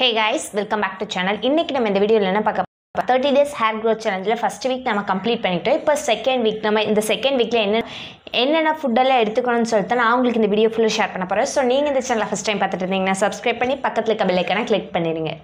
hey guys welcome back to channel இன்னைக்கு நம்ம இந்த வீடியோவில் என்ன பார்க்க தேர்ட்டி டேஸ் ஹேர் க்ரோத் சேலஞ்சில் ஃபஸ்ட் வீக் நம்ம கம்ப்ளீட் பண்ணிட்டோம் இப்போ செகண்ட் வீக் நம்ம இந்த செகண்ட் வீக்கில் என்ன என்னென்ன ஃபுட்டெல்லாம் எடுத்துக்கணும்னு சொல்லிட்டு நான் உங்களுக்கு இந்த வீடியோ ஃபுல்லாக ஷேர் பண்ண போகிறேன் ஸோ நீங்கள் இந்த சேனலை ஃபஸ்ட் டைம் பார்த்துட்டு இருந்தீங்கன்னா சப்ஸ்கிரைப் பண்ணி பக்கத்தில் இருக்க பெல்லைக்கான கிளிக் பண்ணிடுங்க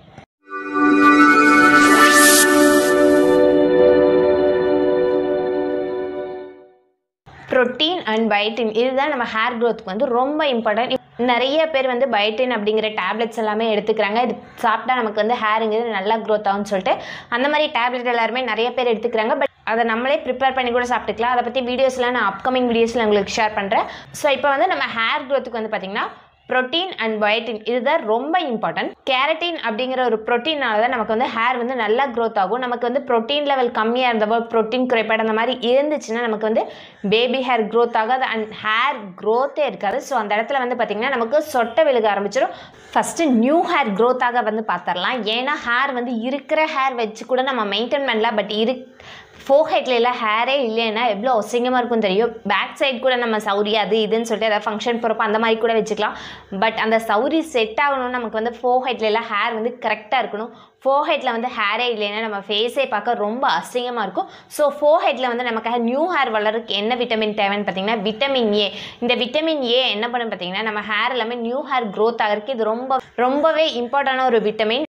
ப்ரோட்டீன் அண்ட் பயோட்டின் இதுதான் நம்ம ஹேர் க்ரோத்துக்கு வந்து ரொம்ப இம்பார்ட்டன்ட் நிறைய பேர் வந்து பயோட்டின் அப்படிங்கிற டேப்லெட்ஸ் எல்லாமே எடுத்துக்கிறாங்க இது சாப்பிட்டா நமக்கு வந்து ஹேருங்கிறது நல்லா க்ரோத் ஆகும்னு சொல்லிட்டு அந்த மாதிரி டேப்லெட் எல்லாருமே நிறைய பேர் எடுத்துக்கிறாங்க பட் அதை நம்மளே ப்ரிப்பேர் பண்ணி கூட சாப்பிட்டுக்கலாம் அதை பற்றி வீடியோஸ்லாம் நான் அப்கமிங் வீடியோஸில் உங்களுக்கு ஷேர் பண்ணுறேன் ஸோ இப்போ வந்து நம்ம ஹேர் க்ரோத்துக்கு வந்து பார்த்திங்கன்னா ப்ரோட்டீன் அண்ட் பயோட்டின் இதுதான் ரொம்ப இம்பார்ட்டன்ட் கேரட்டின் அப்படிங்கிற ஒரு ப்ரோட்டீனால தான் நமக்கு வந்து ஹேர் வந்து நல்லா க்ரோத் ஆகும் நமக்கு வந்து ப்ரோட்டீன் லெவல் கம்மியாக இருந்தப்போ ப்ரோட்டீன் குறைபாடு அந்த மாதிரி இருந்துச்சுன்னா நமக்கு வந்து பேபி ஹேர் க்ரோத் ஆகாது அண்ட் ஹேர் க்ரோத்தே இருக்காது ஸோ அந்த இடத்துல வந்து பார்த்திங்கன்னா நமக்கு சொட்டை விழுக ஆரம்பிச்சிடும் ஃபஸ்ட்டு நியூ ஹேர் க்ரோத்தாக வந்து பார்த்துடலாம் ஏன்னா ஹேர் வந்து இருக்கிற ஹேர் வச்சு கூட நம்ம மெயின்டைன் பண்ணலாம் பட் இரு ஃபோர் ஹெட்ல எல்லாம் ஹேரே இல்லைன்னா எவ்வளோ அசிங்கமாக இருக்கும் தெரியும் பேக் சைடு கூட நம்ம சௌரி அது இதுன்னு சொல்லிட்டு ஏதாவது ஃபங்க்ஷன் போகிறப்ப அந்த மாதிரி கூட வச்சுக்கலாம் பட் அந்த சௌரி செட் ஆகணும்னு நமக்கு வந்து ஃபோர் ஹெட்ல எல்லாம் ஹேர் வந்து கரெக்டாக இருக்கணும் ஃபோர் ஹெட்டில் வந்து ஹேரே இல்லைன்னா நம்ம ஃபேஸே பார்க்க ரொம்ப அசிங்கமாக இருக்கும் ஸோ ஃபோர் ஹெட்டில் வந்து நமக்கு நியூ ஹேர் வளருக்கு என்ன விட்டமின் தேவைன்னு பார்த்தீங்கன்னா விட்டமின் ஏ இந்த விட்டமின் ஏ என்ன பண்ணும் பார்த்தீங்கன்னா நம்ம ஹேர் எல்லாமே நியூ ஹேர் க்ரோத் ஆகிறதுக்கு இது ரொம்ப ரொம்பவே இம்பார்ட்டண்டான ஒரு விட்டமின்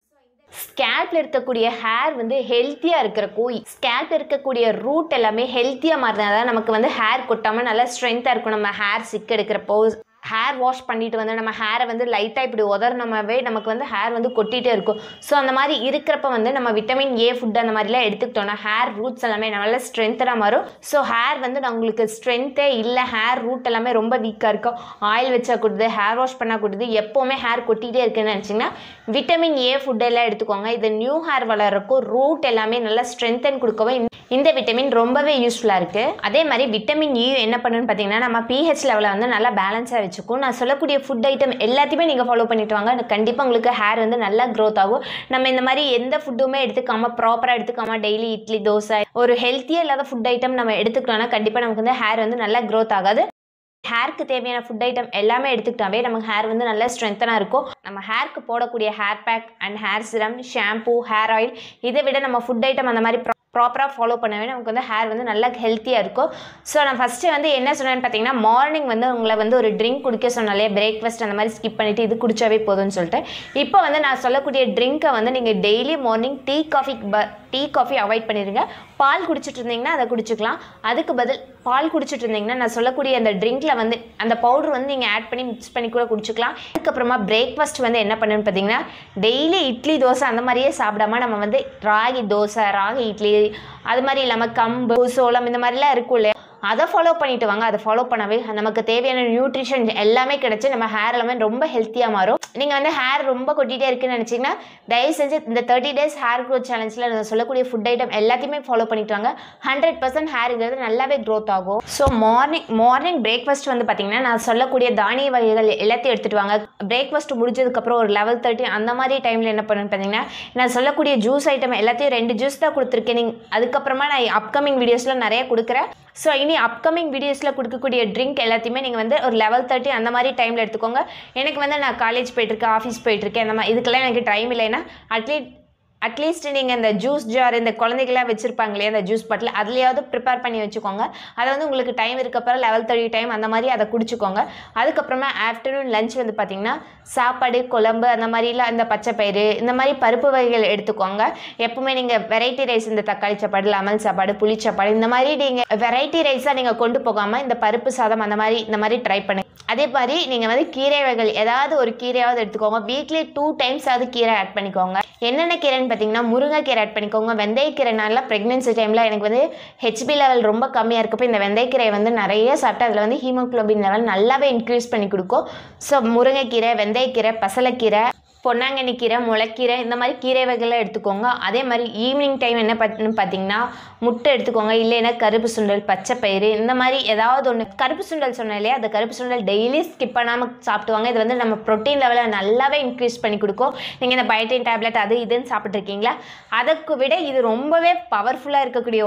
ஸ்கேல்ப்ல இருக்கக்கூடிய ஹேர் வந்து ஹெல்த்தியாக இருக்கிறக்கோ ஸ்கேல்ப் இருக்கக்கூடிய ரூட் எல்லாமே ஹெல்த்தியாக மாறினா தான் நமக்கு வந்து ஹேர் கொட்டாமல் நல்லா ஸ்ட்ரென்த்தாக இருக்கும் நம்ம ஹேர் சிக் எடுக்கிறப்போ ஹேர் வாஷ் பண்ணிட்டு வந்து நம்ம ஹேரை வந்து லைட்டாக இப்படி உதறினோமாவே நமக்கு வந்து ஹேர் வந்து கொட்டிகிட்டே இருக்கும் ஸோ அந்த மாதிரி இருக்கிறப்ப வந்து நம்ம விட்டமின் ஏ ஃபுட் அந்த மாதிரிலாம் எடுத்துக்கிட்டோம்னா ஹேர் ரூட்ஸ் எல்லாமே நல்லா ஸ்ட்ரென்த்தாக மாறும் ஸோ ஹேர் வந்து நான் உங்களுக்கு ஸ்ட்ரென்த்தே இல்லை ஹேர் ரூட் எல்லாமே ரொம்ப வீக்காக இருக்கும் ஆயில் வச்சா கொடுது ஹேர் வாஷ் பண்ணால் கொடுது எப்போவுமே ஹேர் கொட்டிகிட்டே இருக்குன்னு நினச்சிங்கன்னா விட்டமின் ஏ ஃபுட் எல்லாம் எடுத்துக்கோங்க இது நியூ ஹேர் வளர்றக்கும் ரூட் எல்லாமே நல்லா ஸ்ட்ரென்தன் கொடுக்கவே இந்த விட்டமின் ரொம்பவே யூஸ்ஃபுல்லாக இருக்குது அதே மாதிரி விட்டமின் இ என்ன பண்ணுன்னு பார்த்தீங்கன்னா நம்ம பிஹெச் லெவலில் வந்து நல்லா பேலன்ஸாக வச்சுக்கும் நான் சொல்லக்கூடிய ஃபுட் ஐட்டம் எல்லாத்தையுமே நீங்கள் ஃபாலோ பண்ணிட்டு வாங்க கண்டிப்பாக உங்களுக்கு ஹேர் வந்து நல்லா க்ரோத் ஆகும் நம்ம இந்த மாதிரி எந்த ஃபுட்டுமே எடுத்துக்காம ப்ராப்பராக எடுத்துக்காம டெய்லி இட்லி தோசை ஒரு ஹெல்த்தியாக இல்லாத ஃபுட் ஐட்டம் நம்ம எடுத்துக்கிட்டோம்னா கண்டிப்பாக நமக்கு வந்து ஹேர் வந்து நல்லா க்ரோத் ஆகாது ஹேருக்கு தேவையான ஃபுட் ஐட்டம் எல்லாமே எடுத்துக்கிட்டாவே நமக்கு ஹேர் வந்து நல்லா ஸ்ட்ரென்த்தனாக இருக்கும் நம்ம ஹேருக்கு போடக்கூடிய hair pack and hair serum shampoo hair oil இதை விட நம்ம ஃபுட் ஐட்டம் அந்த மாதிரி ப்ராப்பராக ஃபாலோ பண்ணவே நமக்கு வந்து ஹேர் வந்து நல்லா ஹெல்த்தியாக இருக்கும் ஸோ நான் ஃபஸ்ட்டு வந்து என்ன சொன்னேன்னு பார்த்தீங்கன்னா மார்னிங் வந்து உங்களை வந்து ஒரு ட்ரிங்க் குடிக்க சொன்னாலே பிரேக்ஃபாஸ்ட் அந்த மாதிரி ஸ்கிப் பண்ணிவிட்டு இது குடிச்சாவே போதும்னு சொல்லிட்டு இப்போ வந்து நான் சொல்லக்கூடிய ட்ரிங்க்கை வந்து நீங்கள் டெய்லி மார்னிங் டீ காஃபி ப டீ காஃபி அவாய்ட் பண்ணிடுங்க பால் குடிச்சிட்டு இருந்தீங்கன்னா அதை குடிச்சிக்கலாம் அதுக்கு பதில் பால் குடிச்சிட்டு இருந்தீங்கன்னா நான் சொல்லக்கூடிய அந்த ட்ரிங்க்கில் வந்து அந்த பவுடர் வந்து நீங்கள் ஆட் பண்ணி மிக்ஸ் பண்ணி கூட குடிச்சிக்கலாம் அதுக்கப்புறமா பிரேக்ஃபாஸ்ட் வந்து என்ன பண்ணுன்னு பார்த்தீங்கன்னா டெய்லி இட்லி தோசை அந்த மாதிரியே சாப்பிடாம நம்ம வந்து ராகி தோசை ராகி இட்லி அது மாதிரி இல்லாமல் கம்பு சோளம் இந்த மாதிரிலாம் இருக்கும் இல்லையா அதை ஃபாலோ பண்ணிட்டு வாங்க அதை ஃபாலோ பண்ணவே நமக்கு தேவையான நியூட்ரிஷன் எல்லாமே கிடச்சி நம்ம ஹேர் எல்லாமே ரொம்ப ஹெல்த்தியாக மாறும் நீங்கள் வந்து ஹேர் ரொம்ப கொட்டிகிட்டே இருக்குன்னு நினச்சிங்கன்னா தயவு செஞ்சு இந்த தேர்ட்டி டேஸ் ஹேர் க்ரோத் சேலஞ்சில் நான் சொல்லக்கூடிய ஃபுட் ஐட்டம் எல்லாத்தையுமே ஃபாலோ பண்ணிட்டு வாங்க ஹண்ட்ரட் பர்சன்ட் ஹேருங்கிறது நல்லாவே க்ரோத் ஆகும் ஸோ மார்னிங் மார்னிங் பிரேக்ஃபாஸ்ட் வந்து பார்த்தீங்கன்னா நான் சொல்லக்கூடிய தானிய வகைகள் எல்லாத்தையும் எடுத்துகிட்டு வாங்க பிரேக்ஃபாஸ்ட் முடிஞ்சதுக்கப்புறம் ஒரு லெவல் தேர்ட்டி அந்த மாதிரி டைமில் என்ன பண்ணுன்னு பார்த்தீங்கன்னா நான் சொல்லக்கூடிய ஜூஸ் ஐட்டம் எல்லாத்தையும் ரெண்டு ஜூஸ் தான் கொடுத்துருக்கேன் நீங்கள் அதுக்கப்புறமா நான் அப்கமிங் வீடியோஸில் நிறைய கொடுக்குறேன் ஸோ இனி அப்கமிங் வீடியோஸில் கொடுக்கக்கூடிய ட்ரிங்க் எல்லாத்தையுமே நீங்கள் வந்து ஒரு லெவல் தேர்ட்டி அந்த மாதிரி டைமில் எடுத்துக்கோங்க எனக்கு வந்து நான் காலேஜ் போயிட்டுருக்கேன் ஆஃபீஸ் போயிட்டுருக்கேன் அந்த மாதிரி இதுக்கெல்லாம் எனக்கு டைம் இல்லைன்னா அட்லீஸ்ட் அட்லீஸ்ட் நீங்கள் இந்த ஜூஸ் ஜார் இந்த குழந்தைகளாம் வச்சுருப்பாங்க இல்லையா இந்த ஜூஸ் பாட்டில் அதுலையாவது ப்ரிப்பேர் பண்ணி வச்சுக்கோங்க அதை வந்து உங்களுக்கு டைம் இருக்கப்பறம் லெவல் தேர்ட்டி டைம் அந்த மாதிரி அதை குடிச்சுக்கோங்க அதுக்கப்புறமா ஆஃப்டர்நூன் லஞ்ச் வந்து பார்த்திங்கன்னா சாப்பாடு குழம்பு அந்த மாதிரிலாம் இந்த பச்சை பயிறு இந்த மாதிரி பருப்பு வகைகள் எடுத்துக்கோங்க எப்பவுமே நீங்கள் வெரைட்டி ரைஸ் இந்த தக்காளி சாப்பாடு லெமன் சாப்பாடு புளி சாப்பாடு இந்த மாதிரி நீங்கள் வெரைட்டி ரைஸாக நீங்கள் கொண்டு போகாமல் இந்த பருப்பு சாதம் அந்த மாதிரி இந்த மாதிரி ட்ரை பண்ணுங்க அதே மாதிரி நீங்கள் வந்து கீரை வகைகள் ஏதாவது ஒரு கீரையாவது எடுத்துக்கோங்க வீக்லி டூ டைம்ஸ் ஆகுது கீரை ஆட் பண்ணிக்கோங்க என்னென்ன கீரைன்னு பார்த்தீங்கன்னா முருங்கைக்கீரை ஆட் பண்ணிக்கோங்க வெந்தயக்கீரைனால ப்ரெக்னென்சி டைமில் எனக்கு வந்து ஹெச்பி லெவல் ரொம்ப கம்மியாக இருக்கப்போ இந்த வெந்தயக்கீரையை வந்து நிறைய சாப்பிட்டு அதில் வந்து ஹீமோக்ளோபின் லெவல் நல்லாவே இன்க்ரீஸ் பண்ணி கொடுக்கும் ஸோ முருங்கைக்கீரை வெந்தயக்கீரை பசலைக்கீரை பொன்னாங்கண்ணி கீரை முளைக்கீரை இந்த மாதிரி கீரை வகைலாம் எடுத்துக்கோங்க அதே மாதிரி ஈவினிங் டைம் என்ன பண்ணு பார்த்தீங்கன்னா முட்டை எடுத்துக்கோங்க இல்லைன்னா கருப்பு சுண்டல் பச்சை பயிறு இந்த மாதிரி ஏதாவது ஒன்று கருப்பு சுண்டல் சொன்னேன் இல்லையா அந்த கருப்பு சுண்டல் டெய்லி ஸ்கிப் பண்ணாமல் சாப்பிடுவாங்க இது வந்து நம்ம ப்ரோட்டீன் லெவலை நல்லாவே இன்க்ரீஸ் பண்ணி கொடுக்கும் நீங்கள் இந்த பயோட்டின் டேப்லெட் அது இதுன்னு சாப்பிட்ருக்கீங்களா அதுக்கு விட இது ரொம்பவே பவர்ஃபுல்லாக இருக்கக்கூடிய ஒன்று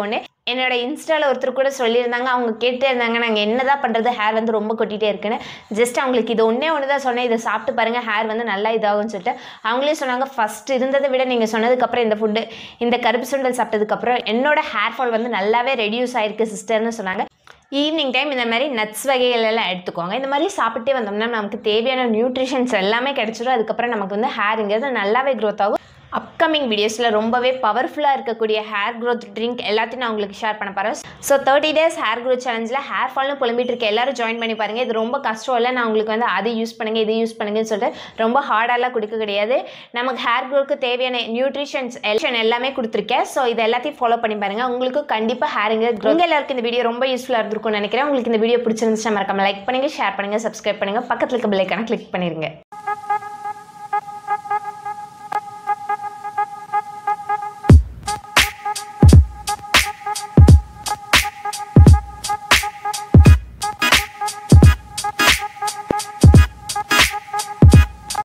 என்னோட இன்ஸ்டாவில் ஒருத்தர் கூட சொல்லியிருந்தாங்க அவங்க கேட்டே இருந்தாங்க நாங்கள் என்னதான் பண்ணுறது ஹேர் வந்து ரொம்ப கொட்டிகிட்டே இருக்குன்னு ஜஸ்ட் அவங்களுக்கு இது ஒன்றே ஒன்று தான் சொன்னேன் இதை சாப்பிட்டு பாருங்கள் ஹேர் வந்து நல்லா இதாகும்னு சொல்லிட்டு அவங்களே சொன்னாங்க ஃபஸ்ட் இருந்ததை விட நீங்கள் சொன்னதுக்கப்புறம் இந்த ஃபுட்டு இந்த கருப்பு சுண்டல் சாப்பிட்டதுக்கப்புறம் என்னோட ஹேர் ஃபால் வந்து நல்லாவே ரெடியூஸ் ஆயிருக்கு சிஸ்டர்னு சொன்னாங்க ஈவினிங் டைம் இந்த மாதிரி நட்ஸ் வகைகள் எல்லாம் எடுத்துக்கோங்க இந்த மாதிரி சாப்பிட்டே வந்தோம்னா நமக்கு தேவையான நியூட்ரிஷன்ஸ் எல்லாமே கிடைச்சிடும் அதுக்கப்புறம் நமக்கு வந்து ஹேருங்கிறது நல்லாவே க்ரோத் ஆகும் அப்கமிங் வீடியோஸில் ரொம்பவே பவர்ஃபுல்லாக இருக்கக்கூடிய ஹேர் க்ரோத் ட்ரிங்க் எல்லாத்தையும் நான் உங்களுக்கு ஷேர் பண்ண போகிறேன் so thirty days hair growth சேலஞ்சில் ஹேர் ஃபால்னு புலம்பிட்டு இருக்க எல்லாரும் ஜாயின் பண்ணி பாருங்கள் இது ரொம்ப கஷ்டம் இல்லை நான் உங்களுக்கு வந்து அது யூஸ் பண்ணுங்க இது யூஸ் பண்ணுங்கன்னு சொல்லிட்டு ரொம்ப ஹார்டாலாம் கொடுக்க கிடையாது நமக்கு ஹேர் க்ரோக்கு தேவையான நியூட்ரிஷன்ஸ் எல்லாம் எல்லாமே கொடுத்துருக்கேன் ஸோ இது எல்லாத்தையும் ஃபாலோ பண்ணி பாருங்கள் உங்களுக்கு கண்டிப்பாக ஹேருங்க உங்கள் எல்லாருக்கும் இந்த வீடியோ ரொம்ப யூஸ்ஃபுல்லாக இருந்திருக்கும்னு நினைக்கிறேன் உங்களுக்கு இந்த வீடியோ பிடிச்சிருந்துச்சுன்னா மறக்காம லைக் பண்ணுங்கள் ஷேர் பண்ணுங்கள் சப்ஸ்கிரைப் பண்ணுங்கள் பக்கத்தில் இருக்க பெல்லைக்கான கிளிக் பண்ணிடுங்க